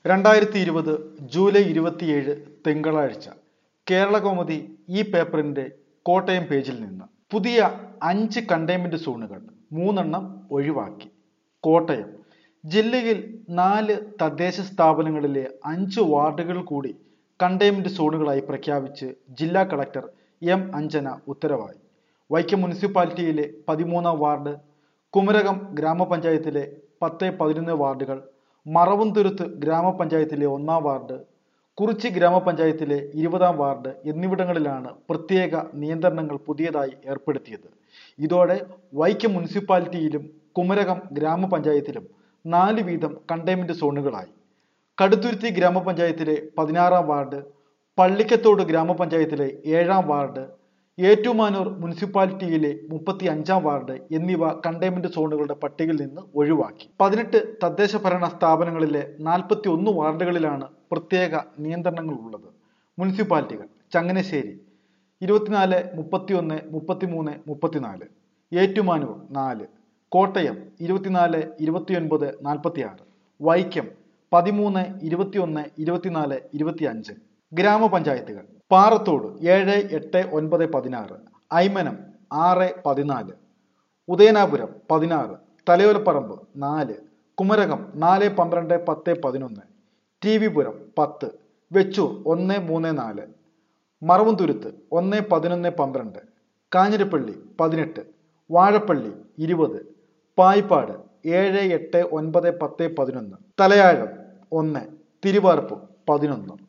രണ്ടായിരത്തി ഇരുപത് ജൂലൈ ഇരുപത്തിയേഴ് തിങ്കളാഴ്ച കേരളകൗമുദി ഈ പേപ്പറിന്റെ കോട്ടയം പേജിൽ നിന്ന് പുതിയ അഞ്ച് കണ്ടെയ്ൻമെന്റ് സോണുകൾ മൂന്നെണ്ണം ഒഴിവാക്കി കോട്ടയം ജില്ലയിൽ നാല് തദ്ദേശ സ്ഥാപനങ്ങളിലെ അഞ്ച് വാർഡുകൾ കൂടി കണ്ടെയ്ൻമെന്റ് സോണുകളായി പ്രഖ്യാപിച്ച് ജില്ലാ കളക്ടർ എം അഞ്ജന ഉത്തരവായി വൈക്കം മുനിസിപ്പാലിറ്റിയിലെ പതിമൂന്നാം വാർഡ് കുമരകം ഗ്രാമപഞ്ചായത്തിലെ പത്ത് പതിനൊന്ന് വാർഡുകൾ മറവുംതുരുത്ത് ഗ്രാമപഞ്ചായത്തിലെ ഒന്നാം വാർഡ് കുറിച്ചി ഗ്രാമപഞ്ചായത്തിലെ ഇരുപതാം വാർഡ് എന്നിവിടങ്ങളിലാണ് പ്രത്യേക നിയന്ത്രണങ്ങൾ പുതിയതായി ഏർപ്പെടുത്തിയത് ഇതോടെ വൈക്കം മുനിസിപ്പാലിറ്റിയിലും കുമരകം ഗ്രാമപഞ്ചായത്തിലും നാല് വീതം കണ്ടെയ്ൻമെന്റ് സോണുകളായി കടുത്തുരുത്തി ഗ്രാമപഞ്ചായത്തിലെ പതിനാറാം വാർഡ് പള്ളിക്കത്തോട് ഗ്രാമപഞ്ചായത്തിലെ ഏഴാം വാർഡ് ഏറ്റുമാനൂർ മുനിസിപ്പാലിറ്റിയിലെ മുപ്പത്തി അഞ്ചാം വാർഡ് എന്നിവ കണ്ടെയ്ൻമെന്റ് സോണുകളുടെ പട്ടികയിൽ നിന്ന് ഒഴിവാക്കി പതിനെട്ട് തദ്ദേശ ഭരണ സ്ഥാപനങ്ങളിലെ നാൽപ്പത്തി ഒന്ന് വാർഡുകളിലാണ് പ്രത്യേക നിയന്ത്രണങ്ങൾ ഉള്ളത് മുനിസിപ്പാലിറ്റികൾ ചങ്ങനാശ്ശേരി ഇരുപത്തിനാല് മുപ്പത്തിയൊന്ന് മുപ്പത്തിമൂന്ന് മുപ്പത്തിനാല് ഏറ്റുമാനൂർ നാല് കോട്ടയം ഇരുപത്തിനാല് ഇരുപത്തിയൊൻപത് നാൽപ്പത്തി ആറ് വൈക്കം പതിമൂന്ന് ഇരുപത്തിയൊന്ന് ഇരുപത്തിനാല് ഇരുപത്തിയഞ്ച് ഗ്രാമപഞ്ചായത്തുകൾ പാറത്തോട് ഏഴ് എട്ട് ഒൻപത് പതിനാറ് ഐമനം ആറ് പതിനാല് ഉദയനാപുരം പതിനാറ് തലയോലപ്പറമ്പ് നാല് കുമരകം നാല് പന്ത്രണ്ട് പത്ത് പതിനൊന്ന് ടി വിപുരം പത്ത് വെച്ചൂർ ഒന്ന് മൂന്ന് നാല് മറവുംതുരുത്ത് ഒന്ന് പതിനൊന്ന് പന്ത്രണ്ട് കാഞ്ഞിരപ്പള്ളി പതിനെട്ട് വാഴപ്പള്ളി ഇരുപത് പായിപ്പാട് ഏഴ് എട്ട് ഒൻപത് പത്ത് പതിനൊന്ന് തലയാഴം ഒന്ന് തിരുവാർപ്പ് പതിനൊന്ന്